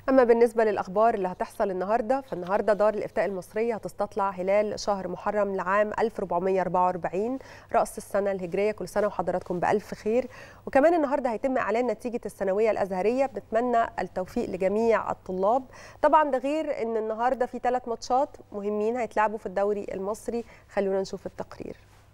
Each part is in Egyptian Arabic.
أما بالنسبة للأخبار اللي هتحصل النهاردة فالنهاردة دار الإفتاء المصرية هتستطلع هلال شهر محرم لعام 1444 رأس السنة الهجرية كل سنة وحضراتكم بألف خير وكمان النهاردة هيتم إعلان نتيجة الثانوية الأزهرية بنتمنى التوفيق لجميع الطلاب طبعا ده غير أن النهاردة في ثلاث ماتشات مهمين هيتلعبوا في الدوري المصري خلونا نشوف التقرير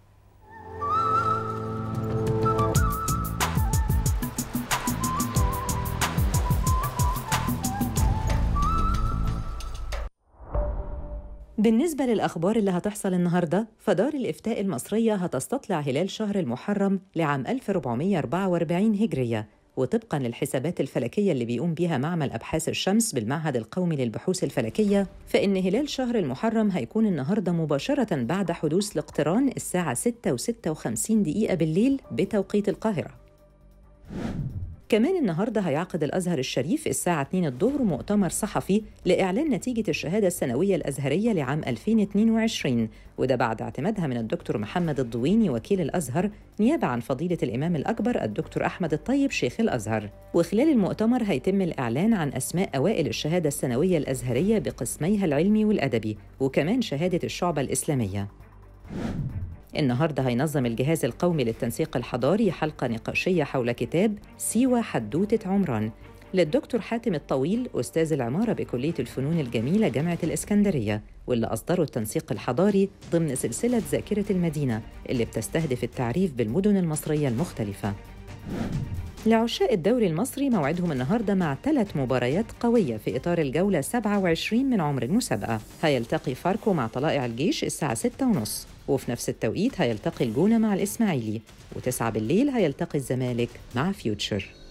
بالنسبة للأخبار اللي هتحصل النهاردة فدار الإفتاء المصرية هتستطلع هلال شهر المحرم لعام 1444 هجرية وطبقا للحسابات الفلكية اللي بيقوم بيها معمل أبحاث الشمس بالمعهد القومي للبحوث الفلكية فإن هلال شهر المحرم هيكون النهاردة مباشرة بعد حدوث الاقتران الساعة 6 و56 دقيقة بالليل بتوقيت القاهرة كمان النهارده هيعقد الازهر الشريف الساعه 2 الظهر مؤتمر صحفي لاعلان نتيجه الشهاده السنويه الازهريه لعام 2022 وده بعد اعتمادها من الدكتور محمد الضويني وكيل الازهر نيابه عن فضيله الامام الاكبر الدكتور احمد الطيب شيخ الازهر وخلال المؤتمر هيتم الاعلان عن اسماء اوائل الشهاده السنويه الازهريه بقسميها العلمي والادبي وكمان شهاده الشعبه الاسلاميه النهارده هينظم الجهاز القومي للتنسيق الحضاري حلقة نقاشية حول كتاب سيوة حدوتة عمران للدكتور حاتم الطويل أستاذ العمارة بكلية الفنون الجميلة جامعة الإسكندرية واللي أصدروا التنسيق الحضاري ضمن سلسلة ذاكرة المدينة اللي بتستهدف التعريف بالمدن المصرية المختلفة لعشاق الدوري المصري موعدهم النهارده مع ثلاث مباريات قويه في اطار الجوله 27 من عمر المسابقه هيلتقي فاركو مع طلائع الجيش الساعه 6:30 وفي نفس التوقيت هيلتقي الجونه مع الاسماعيلي و9 بالليل هيلتقي الزمالك مع فيوتشر